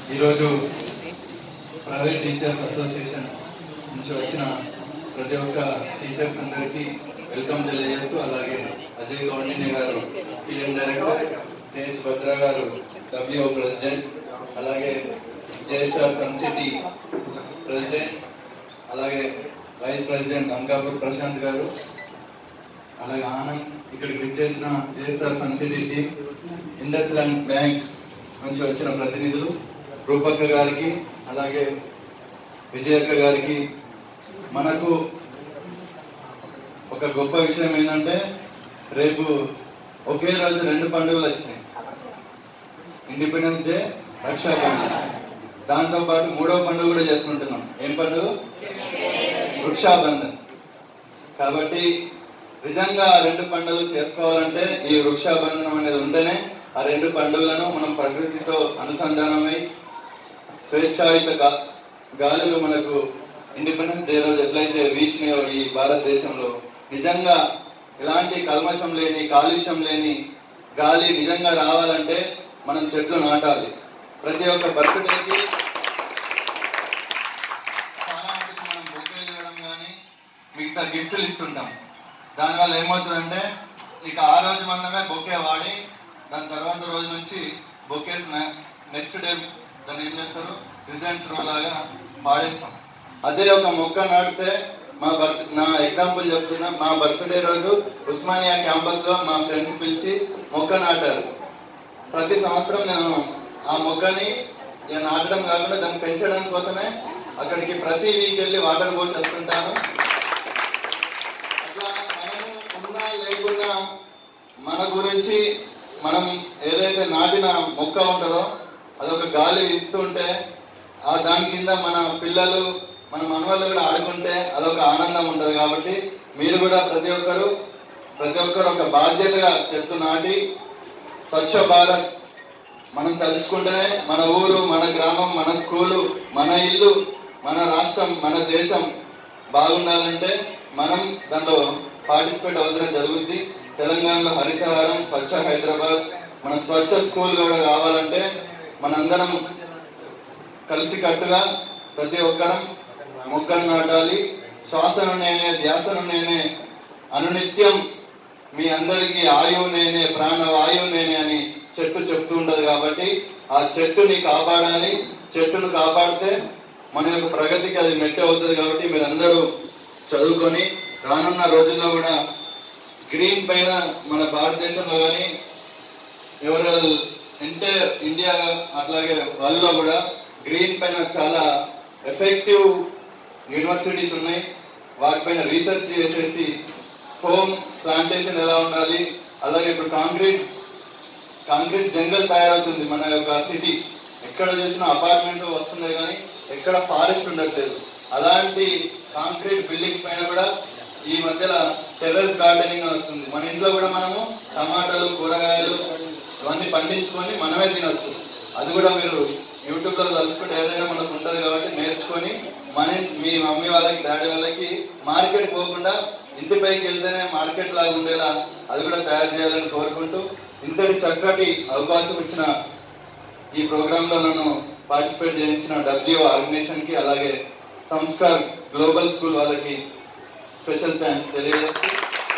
ఈరోజు private teachers association నుంచి వచ్చిన ప్రతి ఒక్క టీచర్స్ అందరికీ వెల్కమ్ తెలియజేస్తూ అలాగే అజయ్ కౌండిన్య గారు ఫిలిం డైరెక్టర్ జేఎస్ భద్ర గారు డబ్ల్యూఓ ప్రెసిడెంట్ అలాగే జేఎస్ఆర్ సన్ సిటీ ప్రెసిడెంట్ అలాగే వైస్ ప్రెసిడెంట్ అంకాపూర్ ప్రశాంత్ గారు అలాగే ఆనంద్ ఇక్కడికి విచ్చేసిన JSR Sun City team Indus Land Bank నుంచి వచ్చిన ప్రతినిధులు రూపక్క గారికి అలాగే విజయక్క గారికి మనకు ఒక గొప్ప విషయం ఏంటంటే రేపు ఒకే రోజు రెండు పండుగలు వచ్చినాయి ఇండిపెండెన్స్ డే రక్షాబంధన్ దాంతో పాటు మూడో పండుగ కూడా చేసుకుంటున్నాం ఏం పండుగ వృక్షాబంధన్ కాబట్టి నిజంగా ఆ రెండు పండుగలు చేసుకోవాలంటే ఈ వృక్షాబంధనం అనేది ఉంటేనే ఆ రెండు పండుగలను మనం ప్రకృతితో అనుసంధానమై స్వేచ్ఛాయుత గా- గాలులు మనకు ఇండిపెండెన్స్ డే రోజు ఎట్లయితే వీచినాయో ఈ భారతదేశంలో నిజంగా ఎలాంటి కల్మషం లేని కాలుష్యం లేని గాలి నిజంగా రావాలంటే మనం చెట్లు నాటాలి ప్రతి ఒక్క బర్త్డేకి చాలా మటుకు మనం బొకేలు ఇవ్వడం కానీ మిగతా గిఫ్ట్లు ఇస్తుంటాం దానివల్ల ఏమవుతుందంటే ఇక ఆ రోజు మందమే బొకే వాడి దాని తర్వాత రోజు నుంచి బొకేస్ నెక్స్ట్ డే దాన్ని ఏం చేస్తారు రిజల్ట్ త్రో లాగా పాడేస్తాం అదే ఒక మొక్క నాటితే మా బర్త్ నా ఎగ్జాంపుల్ చెప్తున్నా మా బర్త్డే రోజు ఉస్మానియా క్యాంపస్ లో మా ఫ్రెండ్స్ పిలిచి మొక్క నాటారు ప్రతి సంవత్సరం నేను ఆ మొక్కని నేను నాటడం కాకుండా దాన్ని పెంచడం కోసమే అక్కడికి ప్రతి వీక్ వెళ్ళి వాటర్ పోసి వస్తుంటాను అట్లా మనము ఉన్నా లేకున్నా మన గురించి మనం ఏదైతే నాటిన మొక్క ఉంటుందో అదొక గాలి ఇస్తుంటే ఆ దాని కింద మన పిల్లలు మన మనవాళ్ళు కూడా ఆడుకుంటే అదొక ఆనందం ఉంటుంది కాబట్టి మీరు కూడా ప్రతి ఒక్కరు ప్రతి ఒక్కరు ఒక బాధ్యతగా చెట్లు నాటి స్వచ్ఛ భారత్ మనం తలుచుకుంటేనే మన ఊరు మన గ్రామం మన స్కూలు మన ఇల్లు మన రాష్ట్రం మన దేశం బాగుండాలంటే మనం దాంట్లో పార్టిసిపేట్ అవుతూనే జరుగుద్ది తెలంగాణలో హరితహారం స్వచ్ఛ హైదరాబాద్ మన స్వచ్ఛ స్కూల్ కూడా కావాలంటే మనందరం కలిసి కట్టుగా ప్రతి ఒక్కరం మొక్కను నాటాలి శ్వాసను నేనే ధ్యాసను నేనే అనునిత్యం మీ అందరికీ ఆయువు నేనే ప్రాణ వాయువు నేనే అని చెట్టు చెప్తూ ఉండదు కాబట్టి ఆ చెట్టుని కాపాడాలి చెట్టును కాపాడితే మన యొక్క ప్రగతికి అది మెట్టి అవుతుంది కాబట్టి మీరందరూ చదువుకొని రానున్న రోజుల్లో కూడా గ్రీన్ పైన మన భారతదేశంలో కానీ ఎవరు అంటే ఇండియా అట్లాగే వరల్డ్లో కూడా గ్రీన్ పైన చాలా ఎఫెక్టివ్ యూనివర్సిటీస్ ఉన్నాయి వాటిపైన రీసెర్చ్ చేసేసి హోమ్ ప్లాంటేషన్ ఎలా ఉండాలి అలాగే ఇప్పుడు కాంక్రీట్ కాంక్రీట్ జంగల్ తయారవుతుంది మన యొక్క సిటీ ఎక్కడ చూసినా అపార్ట్మెంట్ వస్తున్నాయి కానీ ఎక్కడ ఫారెస్ట్ ఉండట్లేదు అలాంటి కాంక్రీట్ బిల్డింగ్స్ పైన కూడా ఈ మధ్యలో టెర్రస్ గార్డెనింగ్ అని వస్తుంది మన ఇంట్లో కూడా మనము టమాటాలు కూరగాయలు ఇవన్నీ పండించుకొని మనమే తినొచ్చు అది కూడా మీరు యూట్యూబ్ లో తలుచుకుంటే ఏదైనా మనకు ఉంటుంది కాబట్టి నేర్చుకొని మన మీ మమ్మీ వాళ్ళకి డాడీ వాళ్ళకి మార్కెట్ పోకుండా ఇంటి పైకి వెళ్తేనే మార్కెట్ లాగా ఉండేలా అది కూడా తయారు చేయాలని కోరుకుంటూ ఇంతటి చక్కటి అవకాశం ఇచ్చిన ఈ ప్రోగ్రామ్ లో నన్ను పార్టిసిపేట్ చేయించిన డబ్ల్యూ ఆర్గనైజేషన్ కి అలాగే సంస్కార్ గ్లోబల్ స్కూల్ వాళ్ళకి స్పెషల్ థ్యాంక్స్ తెలియజేస్తూ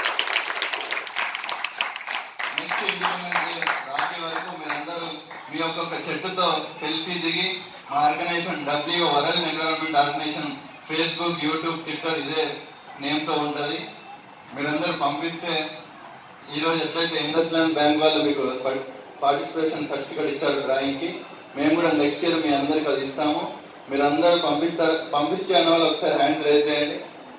నెక్స్ట్ ఇండిపెండెన్స్ డే రాఖీ వరకు మీరందరూ మీ ఒక్కొక్క చెట్టుతో సెల్ఫీ దిగి మా organisation W world environment organisation Facebook YouTube Twitter ఇదే నేమ్తో ఉంటుంది మీరందరూ పంపిస్తే ఈరోజు ఎట్లయితే ఇండస్ ల్యాండ్ బ్యాంక్ వాళ్ళు మీకు పార్టిసిపేషన్ సర్టిఫికేట్ ఇచ్చారు డ్రాయింగ్కి మేము కూడా నెక్స్ట్ ఇయర్ మీ అందరికి అది ఇస్తాము మీరు అందరూ పంపిస్తారు పంపిస్తే అన్న వాళ్ళు ఒకసారి హ్యాండ్ రేజ్ చేయండి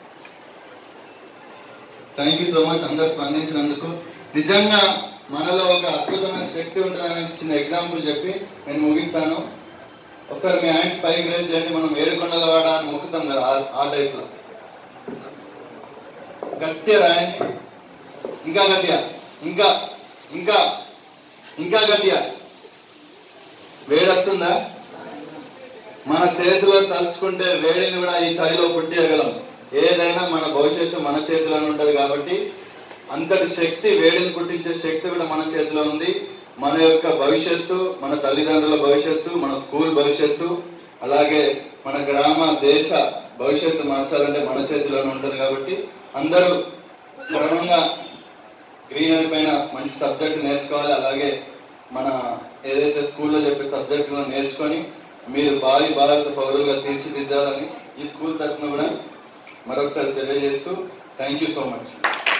థ్యాంక్ యూ సో మచ్ అందరు స్పందించినందుకు నిజంగా మనలో ఒక అద్భుతమైన శక్తి ఉంటుందని చిన్న ఎగ్జాంపుల్ చెప్పి నేను ముగిస్తాను ఒకసారి మీ హ్యాండ్స్ పైకి రేజ్ చేయండి మనం ఏడుకొండల వాడ అని మొక్కుతాం కదా ఆ- ఆ టైప్ లో గట్టిగా రాయండి ఇంకా గట్టిగా ఇంకా ఇంకా ఇంకా గట్టిగా వేడొస్తుందా మన చేతిలో తలుచుకుంటే వేడిని కూడా ఈ చలిలో పుట్టేయగలం ఏదైనా మన భవిష్యత్తు మన చేతిలోనే ఉంటది కాబట్టి అంతటి శక్తి వేడిని పుట్టించే శక్తి కూడా మన చేతిలో ఉంది మన యొక్క భవిష్యత్తు మన తల్లిదండ్రుల భవిష్యత్తు మన స్కూల్ భవిష్యత్తు అలాగే మన గ్రామ దేశ భవిష్యత్తు మార్చాలంటే మన చేతిలోనే ఉంటుంది కాబట్టి అందరూ క్రమంగా గ్రీనరీ పైన మంచి సబ్జెక్ట్ నేర్చుకోవాలి అలాగే మన ఏదైతే స్కూల్లో చెప్పే సబ్జెక్టులను నేర్చుకొని మీరు భావి భారత పౌరులుగా తీర్చిదిద్దాలని ఈ స్కూల్ తరఫున కూడా మరొకసారి తెలియజేస్తూ థ్యాంక్ యూ సో మచ్